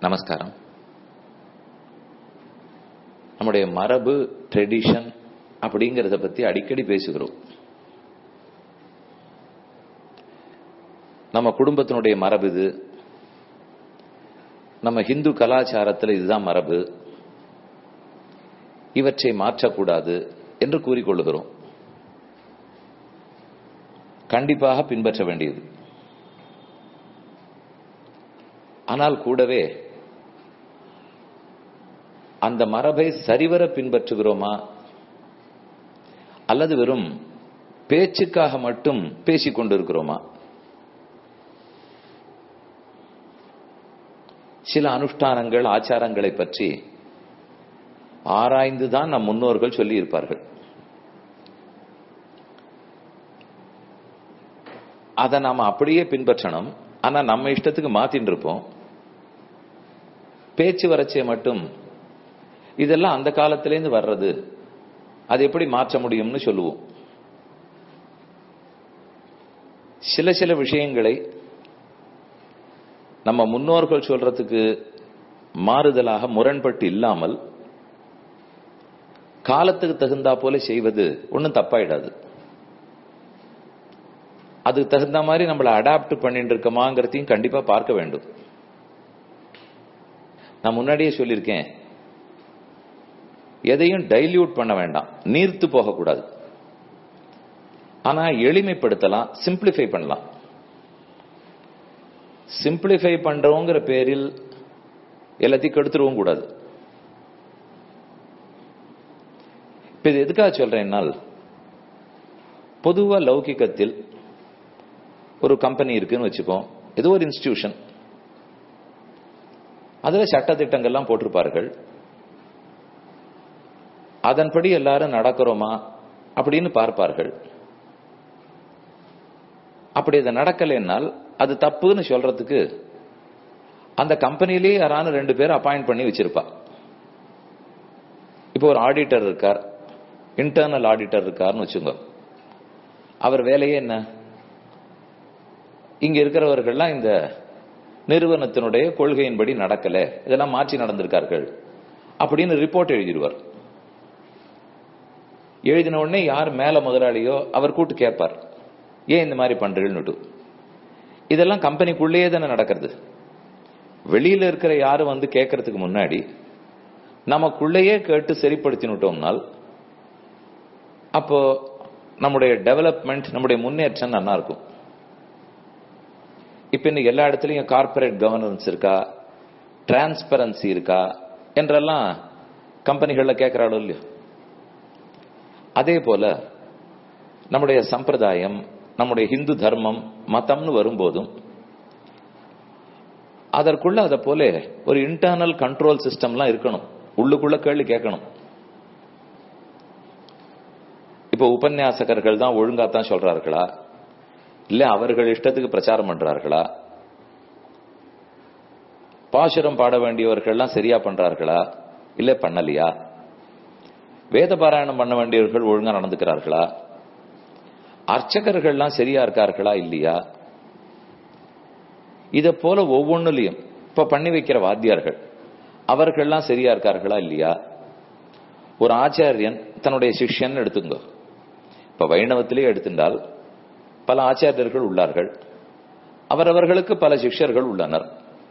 நமஸ்காரம் நம்முடைய மரபு ட்ரெடிஷன் அப்படிங்கறத பத்தி அடிக்கடி பேசுகிறோம் நம்ம குடும்பத்தினுடைய மரபு இது நம்ம ஹிந்து கலாச்சாரத்தில் இதுதான் மரபு இவற்றை மாற்றக்கூடாது என்று கூறிக்கொள்ளுகிறோம் கண்டிப்பாக பின்பற்ற வேண்டியது ஆனால் கூடவே அந்த மரபை சரிவர பின்பற்றுகிறோமா அல்லது வெறும் பேச்சுக்காக மட்டும் பேசிக் கொண்டிருக்கிறோமா சில அனுஷ்டானங்கள் ஆச்சாரங்களை பற்றி ஆராய்ந்துதான் நம் முன்னோர்கள் சொல்லி இருப்பார்கள் அதை நாம அப்படியே பின்பற்றணும் ஆனா நம்ம இஷ்டத்துக்கு மாத்தின்னு இருப்போம் பேச்சு வறட்சியை மட்டும் இதெல்லாம் அந்த காலத்திலேருந்து வர்றது அது எப்படி மாற்ற முடியும்னு சொல்லுவோம் சில சில விஷயங்களை நம்ம முன்னோர்கள் சொல்றதுக்கு மாறுதலாக முரண்பட்டு இல்லாமல் காலத்துக்கு தகுந்தா போல செய்வது ஒன்றும் தப்பாயிடாது அதுக்கு தகுந்த மாதிரி நம்மளை அடாப்ட் பண்ணிட்டு இருக்கமாங்கிறதையும் கண்டிப்பா பார்க்க வேண்டும் நான் முன்னாடியே சொல்லியிருக்கேன் எதையும் டைல்யூட் பண்ண வேண்டாம் நீர்த்து போகக்கூடாது ஆனா எளிமைப்படுத்தலாம் சிம்பிளிஃபை பண்ணலாம் சிம்பிளிஃபை பண்றோங்கிற பேரில் எல்லாத்தையும் கெடுத்துருவும் கூடாது இப்ப இது எதுக்காக சொல்றேன்னால் பொதுவா லௌகிக்கத்தில் ஒரு கம்பெனி இருக்குன்னு வச்சுப்போம் ஏதோ ஒரு இன்ஸ்டிடியூஷன் அதுல சட்டத்திட்டங்கள்லாம் போட்டிருப்பார்கள் அதன்படி எல்லாரும் நடக்கிறோமா அப்படின்னு பார்ப்பார்கள் அப்படி அதை நடக்கலைன்னால் அது தப்புன்னு சொல்றதுக்கு அந்த கம்பெனிலேயே யாரான ரெண்டு பேர் அப்பாயிண்ட் பண்ணி வச்சிருப்பா இப்போ ஒரு ஆடிட்டர் இருக்கார் இன்டர்னல் ஆடிட்டர் இருக்காருன்னு வச்சுங்க அவர் வேலையே என்ன இங்க இருக்கிறவர்கள்லாம் இந்த நிறுவனத்தினுடைய கொள்கையின்படி நடக்கல இதெல்லாம் மாற்றி நடந்திருக்கார்கள் அப்படின்னு ரிப்போர்ட் எழுதிடுவார் எழுதின உடனே யார் மேல முதலாளியோ அவர் கூட்டு கேட்பார் ஏன் இந்த மாதிரி பண்றீங்கன்னு இதெல்லாம் கம்பெனிக்குள்ளேயே தானே நடக்கிறது வெளியில இருக்கிற யாரும் வந்து கேட்கறதுக்கு முன்னாடி நமக்குள்ளேயே கேட்டு சரிப்படுத்தினுட்டோம்னால் அப்போ நம்முடைய டெவலப்மெண்ட் நம்முடைய முன்னேற்றம் நல்லா இருக்கும் இப்ப இன்னைக்கு எல்லா இடத்துலயும் கார்பரேட் கவர்னன்ஸ் இருக்கா டிரான்ஸ்பரன்சி இருக்கா என்றெல்லாம் கம்பெனிகள்ல கேட்கிறாளோ இல்லையோ அதே போல நம்முடைய சம்பிரதாயம் நம்முடைய ஹிந்து தர்மம் மதம்னு வரும்போதும் அதற்குள்ள அதை போல ஒரு இன்டர்னல் கண்ட்ரோல் சிஸ்டம்லாம் இருக்கணும் உள்ளுக்குள்ள கேள்வி கேட்கணும் இப்ப உபன்யாசகர்கள் தான் ஒழுங்கா தான் சொல்றார்களா இல்ல அவர்கள் இஷ்டத்துக்கு பிரச்சாரம் பண்றார்களா பாசுரம் பாட வேண்டியவர்கள்லாம் சரியா பண்றார்களா இல்ல பண்ணலையா வேத பாராயணம் பண்ண வேண்டியவர்கள் ஒழுங்கா நடந்துக்கிறார்களா அர்ச்சகர்கள்லாம் சரியா இருக்கார்களா இல்லையா இத போல ஒவ்வொன்னுலயும் இப்ப பண்ணி வைக்கிற வாத்தியார்கள் அவர்கள்லாம் சரியா இருக்கார்களா இல்லையா ஒரு ஆச்சாரியன் தன்னுடைய சிஷ்யன் எடுத்துங்க இப்ப வைணவத்திலே எடுத்துட்டால் பல ஆச்சாரியர்கள் உள்ளார்கள் அவரவர்களுக்கு பல சிஷ்யர்கள் உள்ளனர்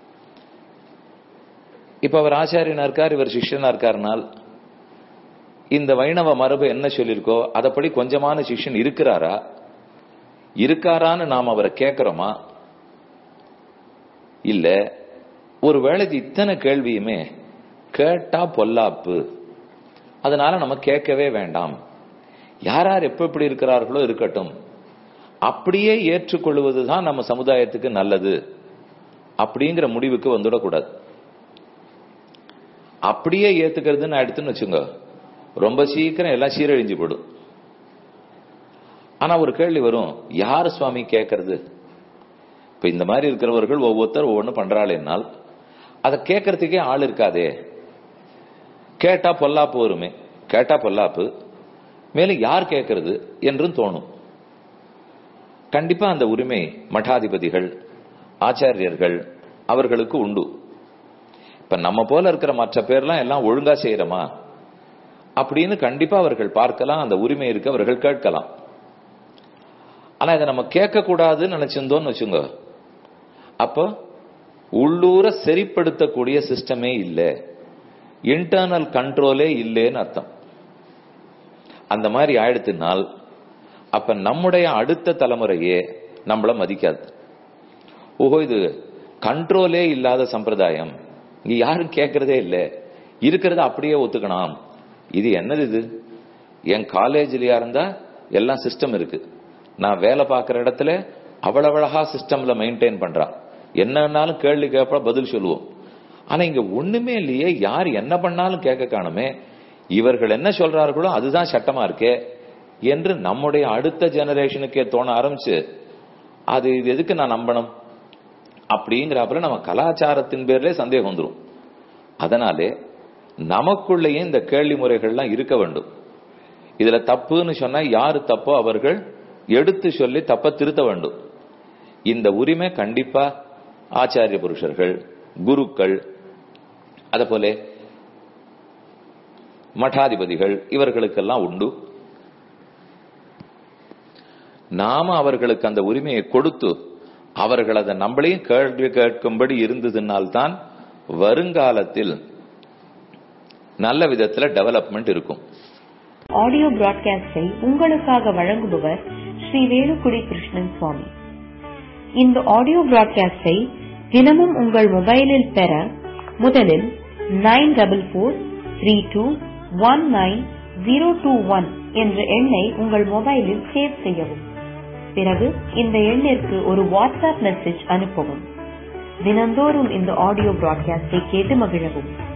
இப்ப அவர் ஆச்சாரியனா இருக்கார் இவர் சிஷ்யனா இருக்காருனால் இந்த வைணவ மரபு என்ன சொல்லியிருக்கோ அதப்படி கொஞ்சமான சிஷ்யன் இருக்கிறாரா இருக்காரான்னு நாம் அவரை கேட்கிறோமா இல்ல ஒரு வேளைக்கு இத்தனை கேள்வியுமே கேட்டா பொல்லாப்பு அதனால நம்ம கேட்கவே வேண்டாம் யார் யார் எப்ப எப்படி இருக்கிறார்களோ இருக்கட்டும் அப்படியே ஏற்றுக்கொள்வதுதான் நம்ம சமுதாயத்துக்கு நல்லது அப்படிங்கிற முடிவுக்கு வந்துடக்கூடாது அப்படியே ஏத்துக்கிறதுன்னு எடுத்துன்னு வச்சுங்க ரொம்ப சீக்கிரம் எல்லாம் சீரழிஞ்சு போடும் ஆனா ஒரு கேள்வி வரும் யார் சுவாமி கேட்கறது இப்ப இந்த மாதிரி இருக்கிறவர்கள் ஒவ்வொருத்தர் ஒவ்வொன்று பண்றாள் அதை கேட்கறதுக்கே ஆள் இருக்காதே கேட்டா பொல்லாப்பு வருமே கேட்டா பொல்லாப்பு மேலும் யார் கேட்கறது என்றும் தோணும் கண்டிப்பா அந்த உரிமை மடாதிபதிகள் ஆச்சாரியர்கள் அவர்களுக்கு உண்டு இப்ப நம்ம போல இருக்கிற மற்ற பேர்லாம் எல்லாம் ஒழுங்கா செய்யறோமா அப்படின்னு கண்டிப்பா அவர்கள் பார்க்கலாம் அந்த உரிமை இருக்கு அவர்கள் கேட்கலாம் ஆனா இதை நம்ம கேட்க கூடாதுன்னு நினைச்சிருந்தோம்னு வச்சுங்க அப்போ உள்ளூர சரிப்படுத்தக்கூடிய சிஸ்டமே இல்லை இன்டர்னல் கண்ட்ரோலே இல்லைன்னு அர்த்தம் அந்த மாதிரி ஆயிடுத்துனால் அப்ப நம்முடைய அடுத்த தலைமுறையே நம்மள மதிக்காது ஓஹோ இது கண்ட்ரோலே இல்லாத சம்பிரதாயம் இங்க யாரும் கேட்கறதே இல்லை இருக்கிறத அப்படியே ஒத்துக்கணும் இது என்னது இது என் காலேஜ்லயா இருந்தா எல்லாம் சிஸ்டம் இருக்கு நான் வேலை பார்க்குற இடத்துல அவ்வளவு அழகா சிஸ்டம்ல மெயின்டைன் பண்றான் என்னன்னாலும் கேள்வி கேட்ப பதில் சொல்லுவோம் ஆனா இங்க ஒண்ணுமே இல்லையே யார் என்ன பண்ணாலும் கேட்க காணுமே இவர்கள் என்ன சொல்றார்களோ அதுதான் சட்டமா இருக்கே என்று நம்முடைய அடுத்த ஜெனரேஷனுக்கே தோண ஆரம்பிச்சு அது இது எதுக்கு நான் நம்பணும் அப்படிங்கிறப்பல நம்ம கலாச்சாரத்தின் பேர்ல சந்தேகம் வந்துடும் அதனாலே நமக்குள்ளேயே இந்த கேள்வி முறைகள்லாம் இருக்க வேண்டும் இதுல தப்புன்னு சொன்னா யாரு தப்போ அவர்கள் எடுத்து சொல்லி தப்ப திருத்த வேண்டும் இந்த உரிமை கண்டிப்பா ஆச்சாரிய புருஷர்கள் குருக்கள் அத போல மடாதிபதிகள் இவர்களுக்கெல்லாம் உண்டு நாம அவர்களுக்கு அந்த உரிமையை கொடுத்து அவர்கள் அதை நம்மளையும் கேள்வி கேட்கும்படி இருந்ததுனால்தான் வருங்காலத்தில் நல்ல விதத்துல டெவலப்மெண்ட் இருக்கும் ஆடியோ பிராட்காஸ்டை உங்களுக்காக வழங்குபவர் ஸ்ரீ வேலுக்குடி கிருஷ்ணன் சுவாமி இந்த ஆடியோ பிராட்காஸ்டை தினமும் உங்கள் மொபைலில் பெற முதலில் nine double four three two one nine zero two one என்ற எண்ணை உங்கள் மொபைலில் சேவ் செய்யவும் பிறகு இந்த எண்ணிற்கு ஒரு வாட்ஸ்அப் மெசேஜ் அனுப்பவும் தினந்தோறும் இந்த ஆடியோ பிராட்காஸ்டை கேட்டு மகிழவும்